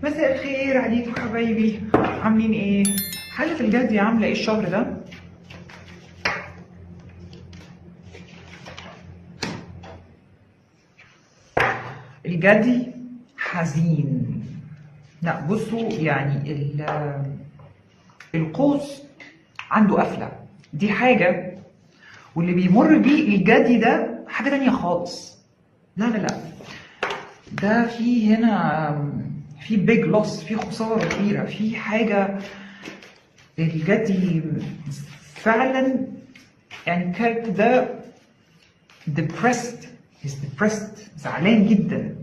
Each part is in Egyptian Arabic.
مساء الخير عليكم حبايبي عاملين ايه؟ حالة الجدي عاملة ايه الشهر ده؟ الجدي حزين لا بصوا يعني ال- القوس عنده قفلة دي حاجة واللي بيمر بيه الجدي ده حاجة تانية خالص لا لا لا ده في هنا في بيج لوس في خسارة كبيرة في حاجة الجدي فعلا يعني الكارت ده depressed he's depressed زعلان جدا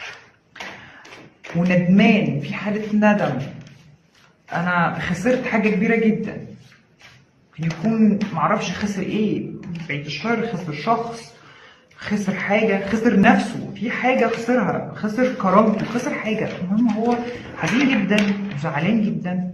وندمان في حالة ندم أنا خسرت حاجة كبيرة جدا ممكن يكون معرفش خسر إيه بعيد الشر خسر شخص خسر حاجة خسر نفسه في حاجة خسرها خسر كرامته خسر حاجة المهم هو حزين جدا وزعلان جدا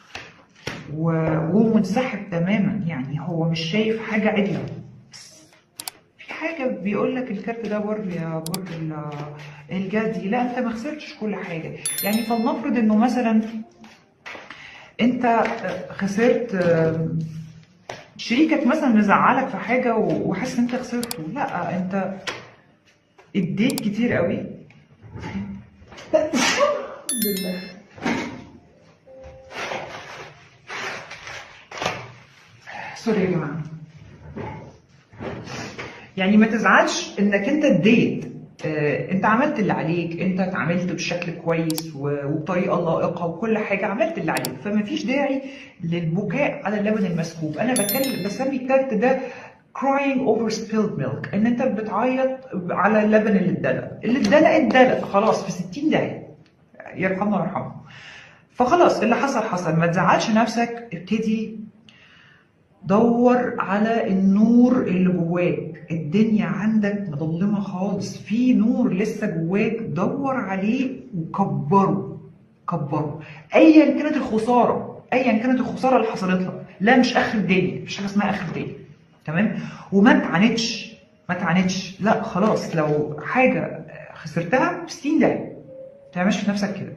و- ومنسحب تماما يعني هو مش شايف حاجة عدلة في حاجة بيقول لك الكارت ده برج يا برج ال- الجدي لا انت ما خسرتش كل حاجة يعني فلنفرض انه مثلا انت خسرت آم، شريكك مثلا مزعلك في حاجة و- وحاسس ان انت خسرته لا انت اديت كتير قوي الحمد لله سوري يا جماعة يعني ما تزعلش انك انت اديت آه، انت عملت اللي عليك انت اتعاملت بشكل كويس و- وبطريقه لائقه وكل حاجه عملت اللي عليك فما فيش داعي للبكاء على اللبن المسكوب انا بتكلم بسمي الكارت ده crying over spilled milk ان انت بتعيط على اللبن اللي اتدلق اللي اتدلق اتدلق خلاص في 60 داهيه يرحمنا ويرحمه فخلاص اللي حصل حصل ما تزعلش نفسك ابتدي دور على النور اللي جواك الدنيا عندك مظلمة خالص في نور لسه جواك دور عليه وكبره كبره ايا كانت الخسارة ايا كانت الخسارة اللي حصلت لك لا مش اخر الدنيا مفيش حاجة اسمها اخر الدنيا تمام وما تعاندش ما تعاندش لا خلاص لو حاجة خسرتها 60 دقيقة ما تعملش في نفسك كده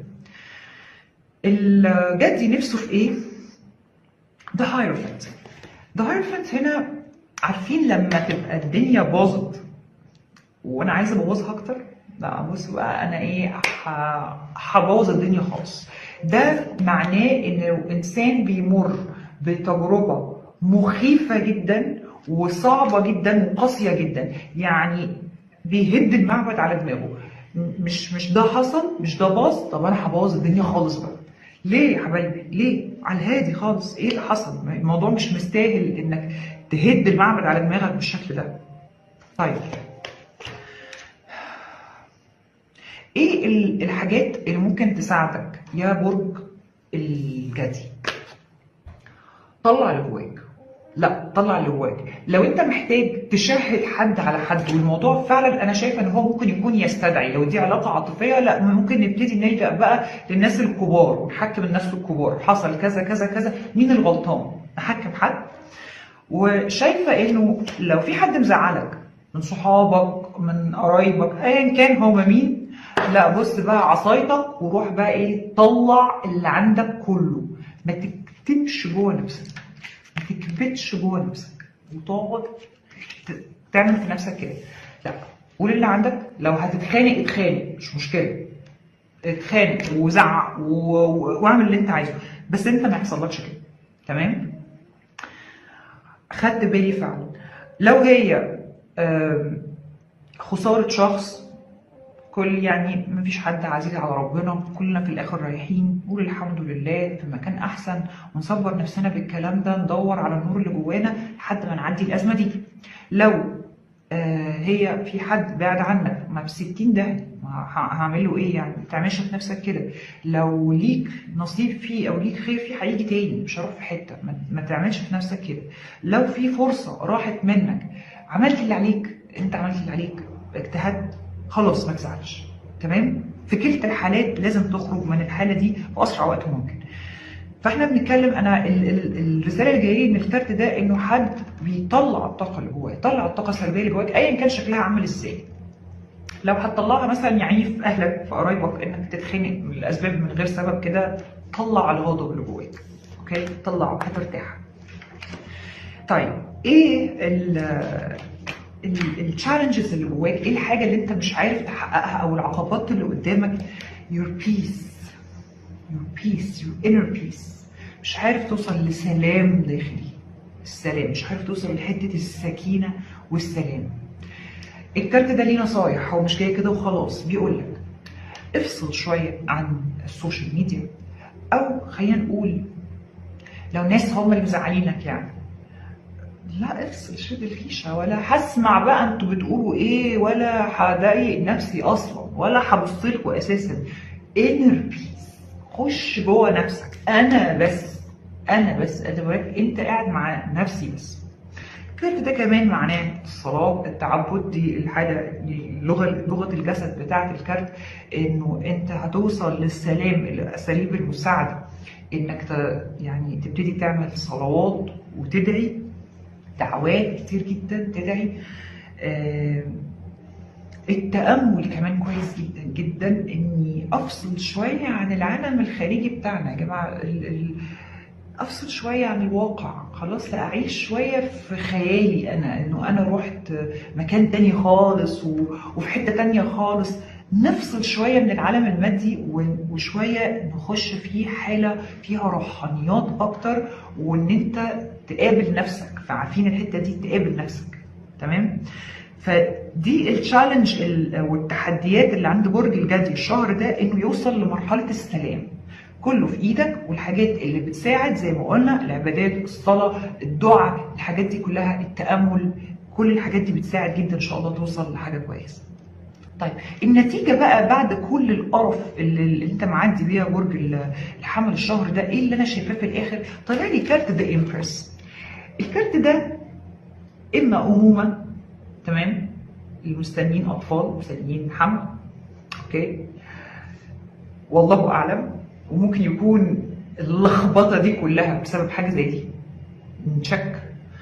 الجدي نفسه في ايه؟ ده هايروفنت ده هايروفنت هنا عارفين لما تبقى الدنيا باظت وانا عايزه ابوظها اكتر لا بص بقى انا ايه ه- هبوظ الدنيا خالص ده معناه ان الانسان بيمر بتجربه مخيفه جدا وصعبه جدا وقاسيه جدا يعني بيهد المعبد على دماغه م- مش مش ده حصل مش ده باظ طب انا هبوظ الدنيا خالص بقى ليه يا حبايبي ليه على الهادي خالص ايه اللي حصل الموضوع مش مستاهل انك تهد المعبد على دماغك بالشكل ده طيب ايه ال- الحاجات اللي ممكن تساعدك يا برج الجدي طلع اللي جواك لا طلع اللي جواك لو انت محتاج تشهد حد على حد والموضوع فعلا انا شايفه ان هو ممكن يكون يستدعي لو دي علاقه عاطفيه لا ممكن نبتدي نلجا بقى للناس الكبار ونحكم الناس الكبار حصل كذا كذا كذا مين الغلطان نحكم حد وشايفه انه لو في حد مزعلك من صحابك من قرايبك ايا كان هو مين لا بص بقى عصايتك وروح بقى ايه طلع اللي عندك كله ما تكتمش جوه نفسك ما تكبتش جوه نفسك وتقعد ت- تعمل في نفسك كده لا قول اللي عندك لو هتتخانق اتخانق مش مشكله اتخانق وزعق و- و- واعمل اللي انت عايزه بس انت ما يحصلكش كده تمام خدت بالي فعلا لو هي آم، خسارة شخص كل يعني مفيش حد عزيز على ربنا كلنا في الاخر رايحين نقول الحمد لله في مكان احسن ونصبر نفسنا بالكلام ده ندور على النور اللي جوانا لحد ما نعدي الازمه دي لو آه هي في حد بعد عنك ما ب 60 ده هعمل له ايه يعني ما تعملش في نفسك كده لو ليك نصيب فيه او ليك خير فيه هيجي تاني مش هروح في حته ما, ما تعملش في نفسك كده لو في فرصه راحت منك عملت اللي عليك انت عملت اللي عليك اجتهدت خلاص ما تزعلش تمام في كلتا الحالات لازم تخرج من الحاله دي في اسرع وقت ممكن فاحنا بنتكلم انا ال ال الرساله اللي جايه لي من الكارت ده انه حد بيطلع الطاقه اللي جواه يطلع الطاقه السلبيه اللي جواك ايا كان شكلها عامل ازاي لو هتطلعها مثلا يعني في اهلك في قرايبك انك تتخنق من الاسباب من غير سبب كده طلع الغضب اللي جواك اوكي طلعه هترتاح طيب ايه التشالنجز اللي جواك ايه الحاجه اللي انت مش عارف تحققها او العقبات اللي قدامك your peace your peace your inner peace مش عارف توصل لسلام داخلي السلام مش عارف توصل لحته السكينه والسلام الكارت ده ليه نصايح هو مش جاي كده وخلاص بيقول لك افصل شويه عن السوشيال ميديا او خلينا نقول لو ناس هم اللي مزعلينك يعني لا افصل شد الفيشه ولا هسمع بقى انتوا بتقولوا ايه ولا هضايق نفسي اصلا ولا هبص لكم اساسا انر بيس خش جوه نفسك انا بس انا بس انا بقولك انت قاعد مع نفسي بس الكارت ده كمان معناه الصلاه التعبد دي الحاجه اللغه لغه الجسد بتاعه الكارت انه انت هتوصل للسلام الاساليب المساعده انك ت- يعني تبتدي تعمل صلوات وتدعي دعوات كتير جدا تدعي آه، التأمل كمان كويس جدا جدا اني افصل شوية عن العالم الخارجي بتاعنا يا جماعة ال- ال- افصل شوية عن الواقع خلاص لا اعيش شوية في خيالي انا انه انا رحت مكان تاني خالص و- وفي حتة تانية خالص نفصل شوية من العالم المادي و- وشوية نخش في حالة فيها روحانيات اكتر وان انت تقابل نفسك فعارفين الحتة دي تقابل نفسك تمام فدي التشالنج ال- والتحديات اللي عند برج الجدي الشهر ده انه يوصل لمرحله السلام كله في ايدك والحاجات اللي بتساعد زي ما قلنا العبادات الصلاه الدعاء الحاجات دي كلها التامل كل الحاجات دي بتساعد جدا ان شاء الله توصل لحاجه كويسه طيب النتيجة بقى بعد كل القرف اللي, اللي انت معدي بيها برج ال- الحمل الشهر ده ايه اللي انا شايفاه في الاخر طلع لي كارت ذا امبرس الكارت ده اما امومه تمام المستنيين اطفال مستنيين حمل اوكي والله اعلم وممكن يكون اللخبطه دي كلها بسبب حاجه زي دي نشك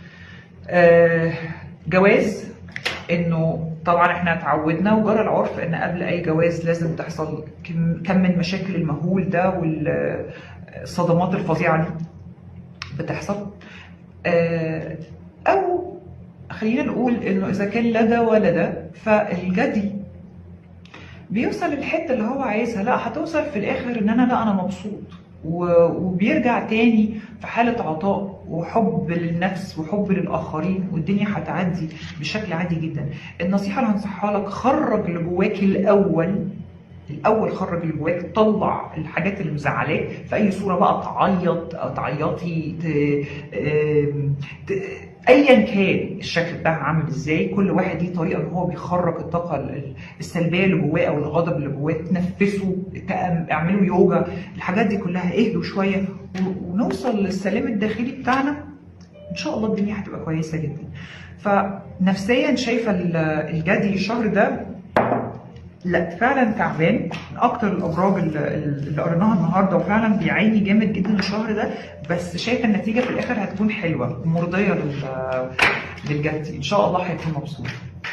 آه جواز انه طبعا احنا اتعودنا وجرى العرف ان قبل اي جواز لازم تحصل كم كم من مشاكل المهول ده والصدمات الفظيعه دي بتحصل آه، او خلينا نقول انه اذا كان لا ده ولا ده فالجدي بيوصل للحته اللي هو عايزها لا هتوصل في الاخر ان انا لا انا مبسوط و- وبيرجع تاني في حالة عطاء وحب للنفس وحب للآخرين والدنيا هتعدي بشكل عادي جدا النصيحة اللي هنصحها لك خرج اللي جواك الأول الأول خرج اللي جواك طلع الحاجات اللي مزعلاك في أي صورة بقى تعيط أو تعيطي ت... آم، ت... ايا كان الشكل بتاعها عامل ازاي كل واحد ليه طريقه ان هو بيخرج الطاقه ال- السلبيه اللي جواه او الغضب اللي جواه تنفسوا تأم- اعملوا يوجا الحاجات دي كلها اهدوا شويه و- ونوصل للسلام الداخلي بتاعنا ان شاء الله الدنيا هتبقى كويسه جدا فنفسيا شايفه ال- الجدي الشهر ده لا فعلا تعبان من اكتر الابراج اللي اللي قريناها النهارده وفعلا بيعاني جامد جدا الشهر ده بس شايفه النتيجه في الاخر هتكون حلوه ومرضيه لل- للجدي ان شاء الله هيكون مبسوط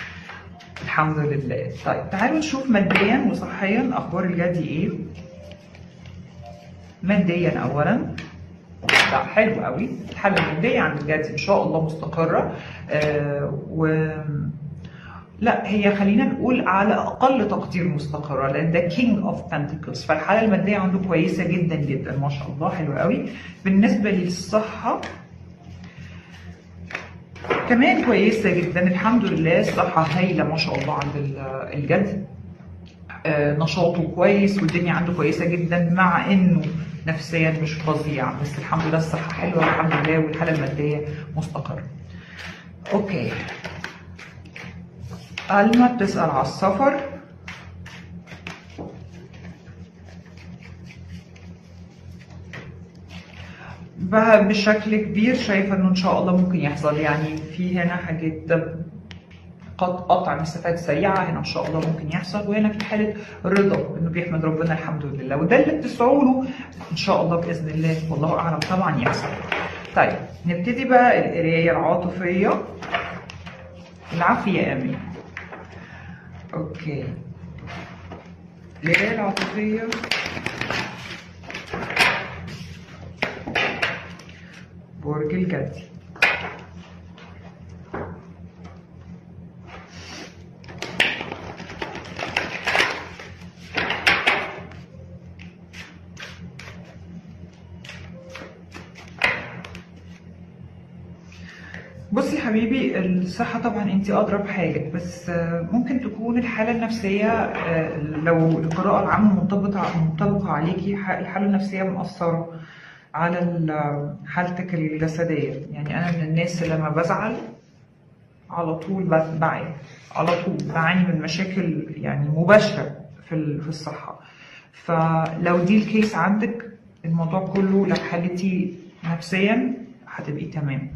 الحمد لله طيب تعالوا نشوف ماديا وصحيا اخبار الجدي ايه ماديا اولا لا حلو قوي الحاله الماديه عند الجدي ان شاء الله مستقره آه و لا هي خلينا نقول على اقل تقدير مستقره لان ده كينج اوف بنتكلز فالحاله الماديه عنده كويسه جدا جدا ما شاء الله حلو قوي بالنسبه للصحه كمان كويسه جدا الحمد لله الصحه هايله ما شاء الله عند ال- الجد آه، نشاطه كويس والدنيا عنده كويسه جدا مع انه نفسيا مش فظيع بس الحمد لله الصحه حلوه الحمد لله والحاله الماديه مستقره اوكي ألما بتسأل على السفر بقى بشكل كبير شايفة انه ان شاء الله ممكن يحصل يعني في هنا حاجات قد قطع مسافات سريعة هنا ان شاء الله ممكن يحصل وهنا في حالة رضا انه بيحمد ربنا الحمد لله وده اللي بتسعوا له ان شاء الله باذن الله والله اعلم طبعا يحصل طيب نبتدي بقى القراية العاطفية العافية يا امين اوكي القرايه العاطفيه برج الجدي بصي يا حبيبي الصحة طبعا انت أدرى بحاجة بس آه، ممكن تكون الحالة النفسية آه، لو القراءة العامة منطبقة منطبقة عليكي ح- الحالة النفسية مؤثرة على ال- حالتك الجسدية يعني أنا من الناس اللي لما بزعل على طول ب- بعاني على طول بعاني من مشاكل يعني مباشرة في ال- في الصحة فلو دي الكيس عندك الموضوع كله لو حالتي نفسيا هتبقي تمام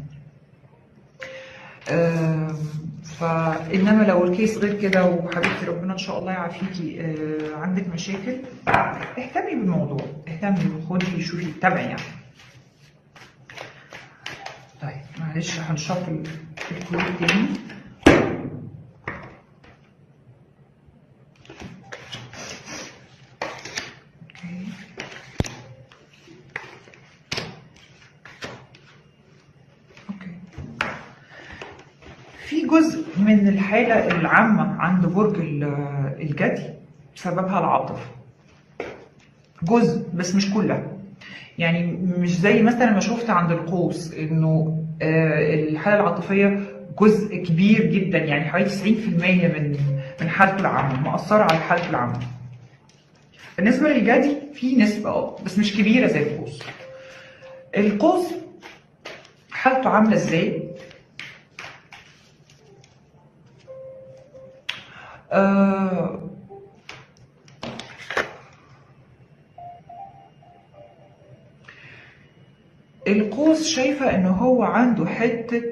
آم، فانما لو الكيس غير كده وحبيبتي ربنا ان شاء الله يعافيكي آه، عندك مشاكل اهتمي بالموضوع اهتمي وخدي شوفي تابعي يعني طيب معلش هنشفل الكروت تاني اوكي اوكي في جزء من الحالة العامة عند برج ال- الجدي سببها العاطفة جزء بس مش كلها يعني مش زي مثلا ما شفت عند القوس انه آه، الحالة العاطفية جزء كبير جدا يعني حوالي 90% من من حالته العامة مؤثرة على حالته العامة بالنسبة للجدي في نسبة اه بس مش كبيرة زي القوس القوس حالته عاملة ازاي؟ آه القوس شايفة ان هو عنده حتة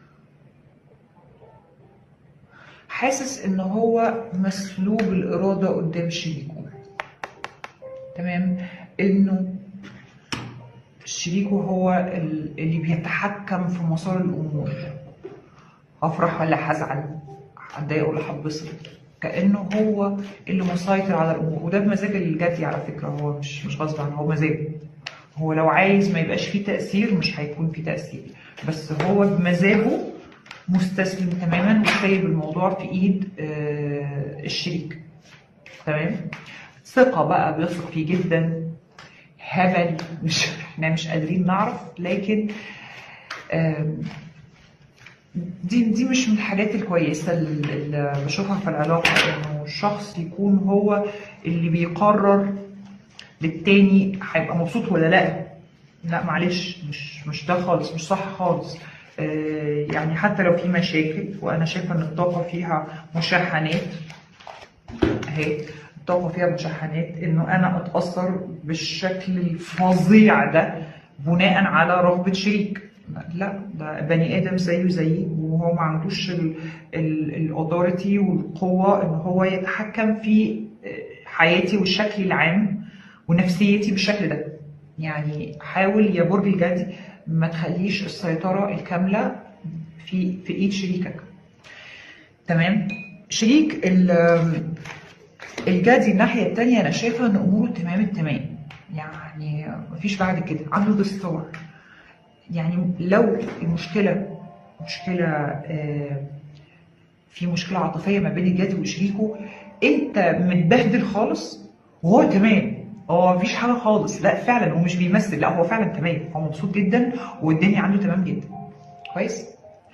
حاسس ان هو مسلوب الارادة قدام شريكه تمام انه شريكه هو ال- اللي بيتحكم في مسار الامور هفرح ولا هزعل هتضايق ولا هتبسط كانه هو اللي مسيطر على الامور وده بمزاج الجدي على فكره هو مش مش غصب عنه هو مزاج هو لو عايز ما يبقاش فيه تاثير مش هيكون فيه تاثير بس هو بمزاجه مستسلم تماما وسايب الموضوع في ايد آه، الشريك تمام ثقه بقى بيثق فيه جدا هبل مش احنا مش قادرين نعرف لكن آم، دي دي مش من الحاجات الكويسه اللي اللي بشوفها في العلاقه انه الشخص يكون هو اللي بيقرر للتاني هيبقى مبسوط ولا لا لا معلش مش مش ده خالص مش صح خالص آه، يعني حتى لو في مشاكل وانا شايفه ان الطاقه فيها مشاحنات اهي الطاقه فيها مشاحنات انه انا اتاثر بالشكل الفظيع ده بناء على رغبه شريك لا ده بني ادم زيه زيي وهو ما عندوش الاوثوريتي والقوه ان هو يتحكم في حياتي والشكل العام ونفسيتي بالشكل ده يعني حاول يا برج الجدي ما تخليش السيطره الكامله في في ايد شريكك تمام شريك ال- الجدي الناحيه التانيه انا شايفه ان اموره تمام التمام يعني مفيش بعد كده عنده دستور يعني لو المشكله مشكله آه، في مشكله عاطفيه ما بين الجدي وشريكه انت متبهدل خالص وهو تمام هو مفيش حاجه خالص لا فعلا هو مش بيمثل لا هو فعلا تمام هو مبسوط جدا والدنيا عنده تمام جدا كويس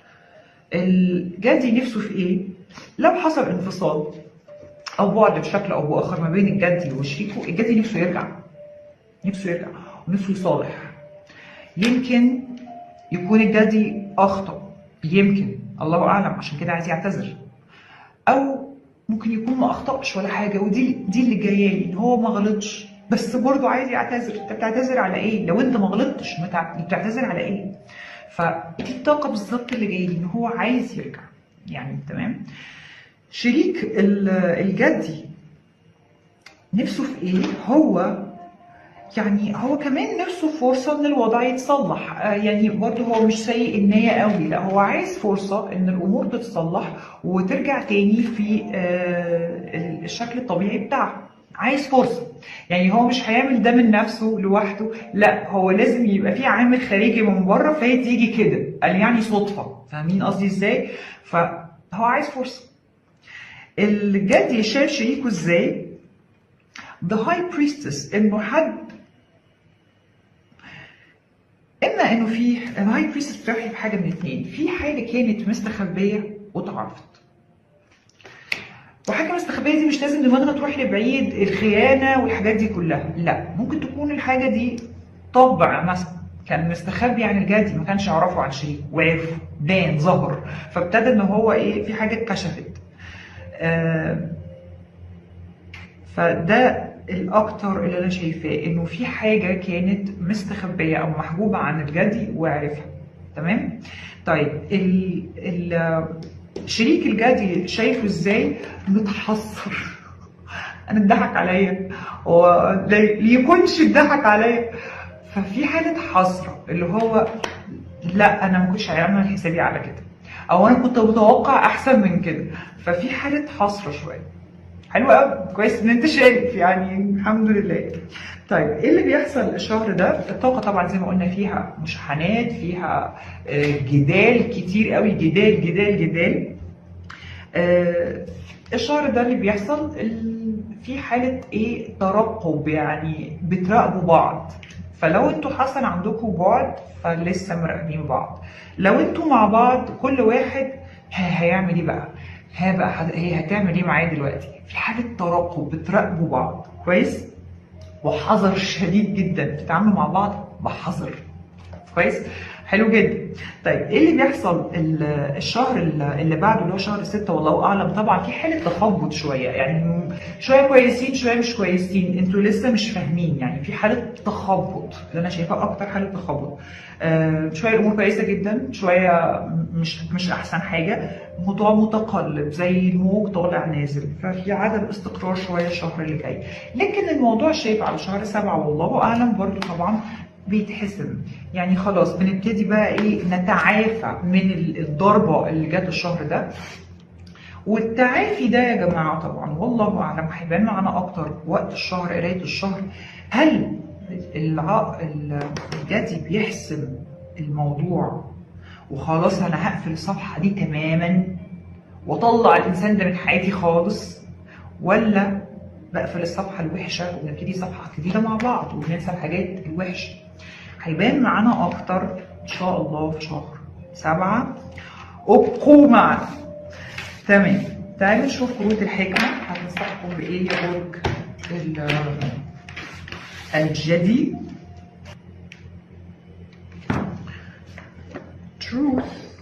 الجدي نفسه في ايه لو حصل انفصال او بعد بشكل او باخر ما بين الجدي وشريكه الجدي نفسه يرجع نفسه يرجع ونفسه يصالح يمكن يكون الجدي اخطا يمكن الله اعلم عشان كده عايز يعتذر او ممكن يكون ما اخطاش ولا حاجه ودي دي اللي جايه لي ان هو ما غلطش بس برضه عايز يعتذر انت بتعتذر على ايه لو انت ما غلطتش ما تع- بتعتذر على ايه فدي الطاقه بالظبط اللي جايه لي ان هو عايز يرجع يعني تمام شريك ال- الجدي نفسه في ايه هو يعني هو كمان نفسه فرصة ان الوضع يتصلح آه، يعني برضه هو مش سيء النية قوي لا هو عايز فرصة ان الامور تتصلح وترجع تاني في آه، الشكل الطبيعي بتاعها عايز فرصة يعني هو مش هيعمل ده من نفسه لوحده لا هو لازم يبقى في عامل خارجي من بره فهي تيجي كده قال يعني صدفة فاهمين قصدي ازاي فهو عايز فرصة الجدي شاف شريكه ازاي The High Priestess انه حد اما انه في الهاي بريست بتوحي بحاجه من اتنين في حاجه كانت مستخبيه واتعرفت وحاجه مستخبيه دي مش لازم دماغنا تروح لبعيد الخيانه والحاجات دي كلها لا ممكن تكون الحاجه دي طبع مثلا كان مستخبي عن الجدي ما كانش يعرفه عن شريكه وعرفه بان ظهر فابتدى ان هو ايه في حاجه اتكشفت آه فده الاكتر اللي انا شايفاه انه في حاجه كانت مستخبيه او محجوبه عن الجدي وعرفها تمام طيب ال ال شريك الجدي شايفه ازاي متحسر انا اتضحك عليا هو ليكونش اتضحك عليا ففي حاله حسره اللي هو لا انا ما كنتش هعمل حسابي على كده او انا كنت متوقع احسن من كده ففي حاله حسره شويه حلو قوي كويس ان انت شايف يعني الحمد لله طيب ايه اللي بيحصل الشهر ده الطاقه طبعا زي ما قلنا فيها مشاحنات فيها آه، جدال كتير قوي جدال جدال جدال آه، الشهر ده اللي بيحصل ال- في حاله ايه ترقب يعني بتراقبوا بعض فلو انتوا حصل عندكم بعد فلسه مراقبين بعض لو انتوا مع بعض كل واحد ها هيعمل ايه بقى ها بقى هت- هي هتعمل ايه معايا دلوقتي في حاله ترقب بتراقبوا بعض كويس وحذر شديد جدا بتتعاملوا مع بعض بحذر كويس حلو جدا طيب ايه اللي بيحصل ال- الشهر اللي اللي بعده اللي هو شهر ستة والله اعلم طبعا في حاله تخبط شويه يعني شويه كويسين شويه مش كويسين انتوا لسه مش فاهمين يعني في حاله تخبط اللي انا شايفاه اكتر حاله تخبط آه شويه الامور كويسه جدا شويه مش مش احسن حاجه موضوع متقلب زي الموج طالع نازل ففي عدم استقرار شويه الشهر اللي جاي لكن الموضوع شايف على شهر سبعة والله اعلم برضو طبعا بيتحسم يعني خلاص بنبتدي بقى ايه نتعافى من ال- الضربه اللي جت الشهر ده والتعافي ده يا جماعه طبعا والله اعلم هيبان معانا اكتر وقت الشهر قرايه الشهر هل الع... ال- الجدي بيحسم الموضوع وخلاص انا هقفل الصفحه دي تماما واطلع الانسان ده من حياتي خالص ولا بقفل الصفحه الوحشه ونبتدي صفحه جديده مع بعض وننسى الحاجات الوحشه هيبان معانا اكتر ان شاء الله في شهر سبعة ابقوا معنا تمام تعالوا نشوف كروت الحكمة هتنصحكم بإيه يا برج ال- الجدي truth